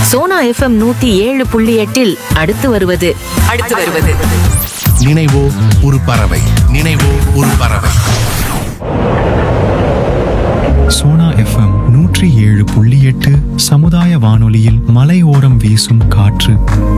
Sona FM நூத்தி ஏழு புள்ளி எட்டில் அடுத்து வருவது அடுத்து வருவது நினைவோ ஒரு பறவை நினைவோ ஒரு பறவை சோனா எஃப்எம் நூற்றி ஏழு புள்ளி எட்டு சமுதாய வானொலியில் மலையோரம் வீசும் காற்று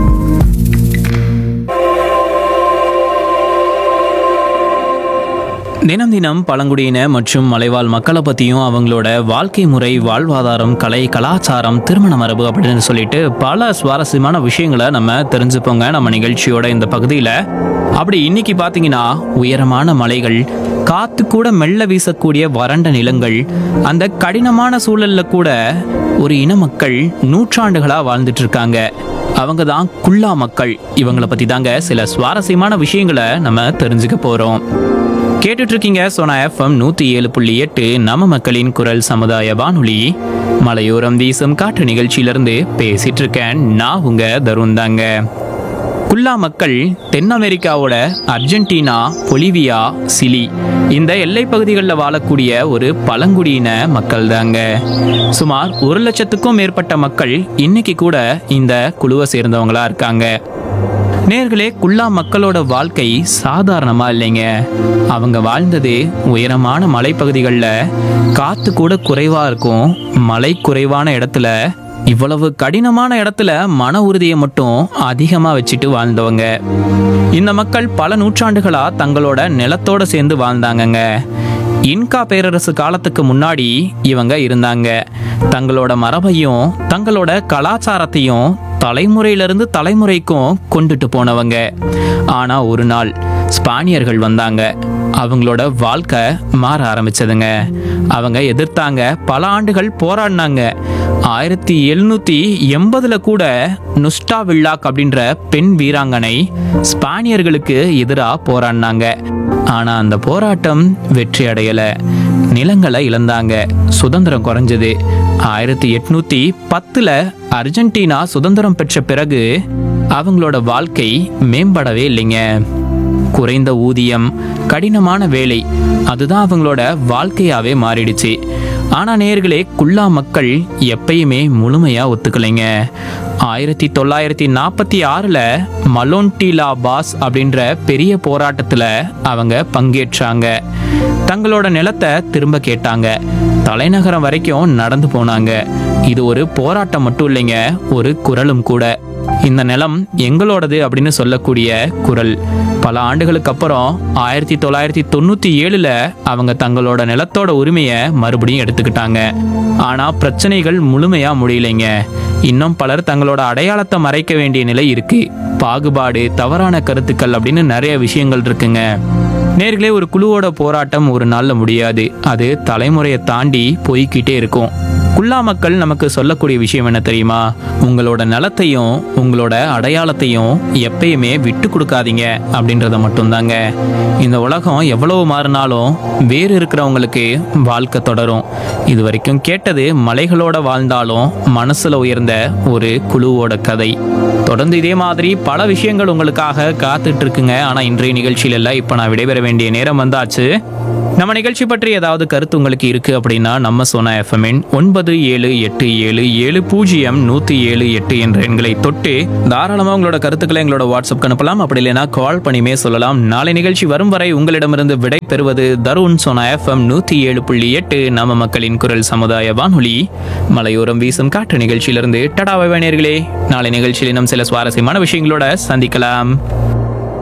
தினம் தினம் பழங்குடியின மற்றும் மலைவாழ் மக்களை பற்றியும் அவங்களோட வாழ்க்கை முறை வாழ்வாதாரம் கலை கலாச்சாரம் திருமண மரபு அப்படின்னு சொல்லிட்டு பல சுவாரஸ்யமான விஷயங்களை நம்ம தெரிஞ்சுப்போங்க நம்ம நிகழ்ச்சியோட இந்த பகுதியில் அப்படி இன்னைக்கு பார்த்தீங்கன்னா உயரமான மலைகள் காத்து கூட மெல்ல வீசக்கூடிய வறண்ட நிலங்கள் அந்த கடினமான சூழல்ல கூட ஒரு இன மக்கள் நூற்றாண்டுகளா வாழ்ந்துட்டு இருக்காங்க அவங்க தான் குல்லா மக்கள் இவங்கள பத்தி தாங்க சில சுவாரஸ்யமான விஷயங்களை நம்ம தெரிஞ்சுக்க போறோம் கேட்டுட்டு இருக்கீங்க சோனா எஃப்எம் நூத்தி ஏழு புள்ளி எட்டு நம்ம மக்களின் குரல் சமுதாய வானொலி மலையோரம் வீசும் காற்று நிகழ்ச்சியிலிருந்து பேசிட்டு இருக்கேன் நான் உங்க தருண் தாங்க குல்லா மக்கள் தென் அமெரிக்காவோட அர்ஜென்டினா பொலிவியா சிலி இந்த எல்லை பகுதிகளில் வாழக்கூடிய ஒரு பழங்குடியின மக்கள் தாங்க சுமார் ஒரு லட்சத்துக்கும் மேற்பட்ட மக்கள் இன்னைக்கு கூட இந்த குழுவை சேர்ந்தவங்களா இருக்காங்க நேர்களே குல்லா மக்களோட வாழ்க்கை சாதாரணமா இல்லைங்க அவங்க வாழ்ந்தது உயரமான மலைப்பகுதிகளில் காத்து கூட குறைவா இருக்கும் மலை குறைவான இடத்துல இவ்வளவு கடினமான இடத்துல மன உறுதியை மட்டும் அதிகமா வச்சுட்டு வாழ்ந்தவங்க இந்த மக்கள் பல நூற்றாண்டுகளா தங்களோட நிலத்தோட சேர்ந்து வாழ்ந்தாங்கங்க இன்கா பேரரசு காலத்துக்கு முன்னாடி இவங்க இருந்தாங்க தங்களோட மரபையும் தங்களோட கலாச்சாரத்தையும் தலைமுறையிலிருந்து தலைமுறைக்கும் கொண்டுட்டு போனவங்க ஆனா ஒரு நாள் ஸ்பானியர்கள் வந்தாங்க அவங்களோட வாழ்க்கை மாற ஆரம்பிச்சதுங்க அவங்க எதிர்த்தாங்க பல ஆண்டுகள் போராடினாங்க ஆயிரத்தி எழுநூத்தி எண்பதுல கூட நுஸ்டா வில்லாக் அப்படின்ற பெண் வீராங்கனை ஸ்பானியர்களுக்கு எதிராக போராடினாங்க ஆனா அந்த போராட்டம் வெற்றி அடையல நிலங்களை இழந்தாங்க சுதந்திரம் குறைஞ்சது ஆயிரத்தி எட்நூத்தி பத்துல அர்ஜென்டினா சுதந்திரம் பெற்ற பிறகு அவங்களோட வாழ்க்கை மேம்படவே இல்லைங்க குறைந்த ஊதியம் கடினமான வேலை அதுதான் அவங்களோட வாழ்க்கையாவே மாறிடுச்சு ஆனா நேர்களே குல்லா மக்கள் எப்பயுமே முழுமையா ஒத்துக்கலைங்க ஆயிரத்தி தொள்ளாயிரத்தி நாற்பத்தி ஆறுல மலோன்டிலா பாஸ் அப்படின்ற பெரிய போராட்டத்துல அவங்க பங்கேற்றாங்க தங்களோட நிலத்தை திரும்ப கேட்டாங்க தலைநகரம் வரைக்கும் நடந்து போனாங்க இது ஒரு போராட்டம் மட்டும் இல்லைங்க ஒரு குரலும் கூட இந்த நிலம் எங்களோடது அப்படின்னு சொல்லக்கூடிய குரல் பல ஆண்டுகளுக்கு அப்புறம் ஆயிரத்தி தொள்ளாயிரத்தி தொண்ணூத்தி ஏழுல அவங்க தங்களோட நிலத்தோட உரிமையை மறுபடியும் எடுத்துக்கிட்டாங்க ஆனா பிரச்சனைகள் முழுமையா முடியலைங்க இன்னும் பலர் தங்களோட அடையாளத்தை மறைக்க வேண்டிய நிலை இருக்கு பாகுபாடு தவறான கருத்துக்கள் அப்படின்னு நிறைய விஷயங்கள் இருக்குங்க நேர்களே ஒரு குழுவோட போராட்டம் ஒரு நாள்ல முடியாது அது தலைமுறையை தாண்டி போய்க்கிட்டே இருக்கும் குல்லா மக்கள் நமக்கு சொல்லக்கூடிய விஷயம் என்ன தெரியுமா உங்களோட நலத்தையும் உங்களோட அடையாளத்தையும் எப்பயுமே விட்டு கொடுக்காதீங்க அப்படின்றத மட்டும்தாங்க இந்த உலகம் எவ்வளவு மாறினாலும் வேறு இருக்கிறவங்களுக்கு வாழ்க்கை தொடரும் இது வரைக்கும் கேட்டது மலைகளோட வாழ்ந்தாலும் மனசுல உயர்ந்த ஒரு குழுவோட கதை தொடர்ந்து இதே மாதிரி பல விஷயங்கள் உங்களுக்காக காத்துட்டு இருக்குங்க ஆனா இன்றைய நிகழ்ச்சியில எல்லாம் இப்போ நான் விடைபெற வேண்டிய நேரம் வந்தாச்சு நம்ம நிகழ்ச்சி பற்றி ஏதாவது கருத்து உங்களுக்கு இருக்கு அப்படின்னா நம்ம சோனா எஃப்எம்என் ஒன்பது ஏழு எட்டு ஏழு ஏழு பூஜ்ஜியம் நூத்தி ஏழு எட்டு என்ற எண்களை தொட்டு தாராளமா உங்களோட கருத்துக்களை எங்களோட வாட்ஸ்அப் அனுப்பலாம் அப்படி இல்லைன்னா கால் பண்ணியுமே சொல்லலாம் நாளை நிகழ்ச்சி வரும் வரை உங்களிடமிருந்து விடை பெறுவது தருண் சோனா எஃப்எம் நூத்தி ஏழு புள்ளி எட்டு நம்ம மக்களின் குரல் சமுதாய வானொலி மலையோரம் வீசும் காற்று நிகழ்ச்சியிலிருந்து டடாவை நேயர்களே நாளை நிகழ்ச்சியில் இன்னும் சில சுவாரஸ்யமான விஷயங்களோட சந்திக்கலாம்